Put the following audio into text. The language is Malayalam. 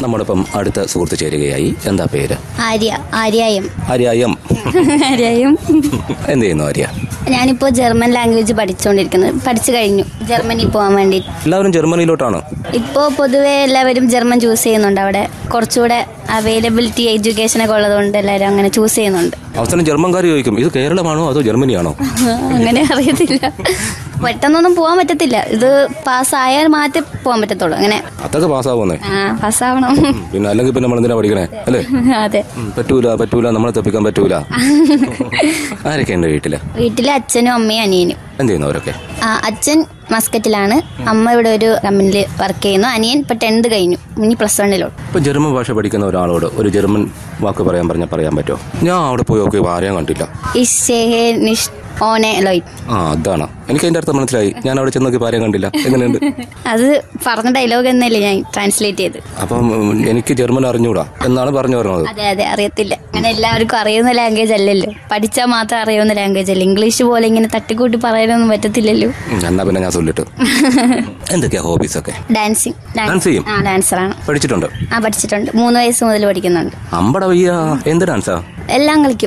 നമ്മോടൊപ്പം അടുത്ത സുഹൃത്ത് ചേരുകയായി എന്താ പേര് ആര്യ ആര്യായം ആര്യായം ആര്യായം എന്ത് ചെയ്യുന്നു ആര്യ ഞാനിപ്പോ ജർമ്മൻ ലാംഗ്വേജ് പഠിച്ചുകൊണ്ടിരിക്കുന്നത് പഠിച്ചു കഴിഞ്ഞു ജർമ്മനി പോകാൻ വേണ്ടി എല്ലാവരും ജർമ്മനിയിലോട്ടാണ് ഇപ്പോ പൊതുവെ എല്ലാവരും ജർമ്മൻ ചൂസ് ചെയ്യുന്നുണ്ട് അവിടെ കുറച്ചുകൂടെ അവൈലബിലിറ്റി എഡ്യൂക്കേഷൻ ഒക്കെ ഉള്ളതുകൊണ്ട് എല്ലാവരും അങ്ങനെ ചൂസ് ചെയ്യുന്നുണ്ട് അവസാനം ജർമ്മൻകാർ ചോദിക്കും ഇത് കേരളമാണോ അതോ ജർമ്മനിയാണോ അങ്ങനെ അറിയത്തില്ല പെട്ടെന്നൊന്നും പോകാൻ പറ്റത്തില്ല ഇത് പാസ്സായാൽ മാറ്റി പോകാൻ പറ്റത്തുള്ളൂ അങ്ങനെ അതൊക്കെ പാസ്സാവുന്നേ ആ പാസ്സാവണം പിന്നെ അല്ലെങ്കിൽ പിന്നെ നമ്മൾ എന്തിനാ പഠിക്കണേ അല്ലേ അതെ ഉം, പറ്റൂല പറ്റൂല നമ്മളെ തപ്പിക്കാൻ പറ്റൂല ആരൊക്കെ ഉണ്ട് വീട്ടില് വീട്ടിലെ അച്ഛനും അമ്മയും അനിയനും എന്ത് ചെയ്യുന്നു അവരൊക്കെ ആ, അച്ഛൻ മസ്കറ്റിലാണ് അമ്മ ഇവിടെ ഒരു കമ്പനിയിൽ വർക്ക് ചെയ്യുന്നു അനിയൻ ഇപ്പൊ ടെൻത്ത് കഴിഞ്ഞു ഇനി പ്ലസ് വണ്ണിലോട്ട് ഇപ്പൊ ജർമ്മൻ ഭാഷ പഠിക്കുന്ന ഒരാളോട് ഒരു ജർമ്മൻ വാക്ക് പറയാൻ പറഞ്ഞാൽ പറയാൻ പറ്റുമോ ഞാൻ അവിടെ പോയി നോക്കി ആരെയും കണ്ടില്ല Ich sehe nicht ohne Leute. ആ അതാണ് എനിക്ക് അതിന്റെ അർത്ഥം മനസ്സിലായി ഞാൻ അവിടെ ചെന്നോക്കി ആരെയും കണ്ടില്ല എങ്ങനെയുണ്ട് അത് പറഞ്ഞ ഡയലോഗ് എന്നല്ലേ ഞാൻ ട്രാൻസ്ലേറ്റ് ചെയ്ത് അപ്പം ഉം, എനിക്ക് ജർമ്മൻ അറിഞ്ഞൂടാ എന്നാണ് പറഞ്ഞു പറഞ്ഞത് അതെ അതെ അറിയത്തില്ല അങ്ങനെ എല്ലാവർക്കും അറിയുന്ന ലാംഗ്വേജ് അല്ലല്ലോ പഠിച്ചാൽ മാത്രം അറിയാവുന്ന ലാംഗ്വേജ് അല്ല ഇംഗ്ലീഷ് പോലെ ഇങ്ങനെ തട്ടിക്കൂട്ടി പറയാനൊന്നും പറ്റത്തില്ലല്ലോ ഉം, എന്നാ പിന്നെ ഞാൻ ചൊല്ലിട്ട് എന്തൊക്കെയാ ഹോബീസ് ഒക്കെ ഡാൻസിങ് Dance ചെയ്യും? ആ ഡാൻസറാണ് പഠിച്ചിട്ടുണ്ട് ആ പഠിച്ചിട്ടുണ്ട് മൂന്ന് വയസ്സ് മുതൽ പഠിക്കുന്നുണ്ട് അമ്പട വയ്യ എന്ത് ഡാൻസാ എല്ലാം കളിക്കും